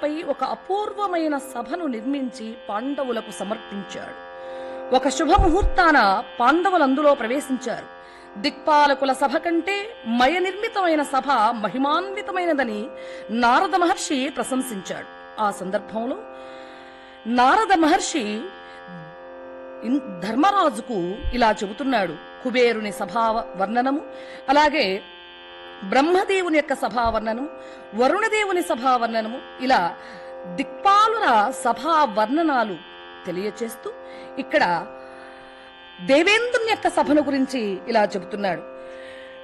పర్వతాలపై ఒక అపూర్వమైన సభను నిర్మించి పాండవులకు సమర్పించాడు ఒక శుభముహూర్తాన పాండవులు అందులో ప్రవేశించారు దిక్పాలకుల సభ కంటే మయ నిర్మితమైన సభ మహిమాన్వితమైనదని నారద మహర్షి ప్రశంసించాడు ఆ సందర్భంలో నారద మహర్షి ఇన్- ధర్మరాజుకు ఇలా చెబుతున్నాడు కుబేరుని సభా వర్ణనము అలాగే బ్రహ్మదేవుని యొక్క సభా వర్ణనము వరుణదేవుని సభా వర్ణనము ఇలా దిక్పాలుల సభా వర్ణనాలు తెలియచేస్తూ ఇక్కడ దేవేంద్రుని యొక్క సభను గురించి ఇలా చెబుతున్నాడు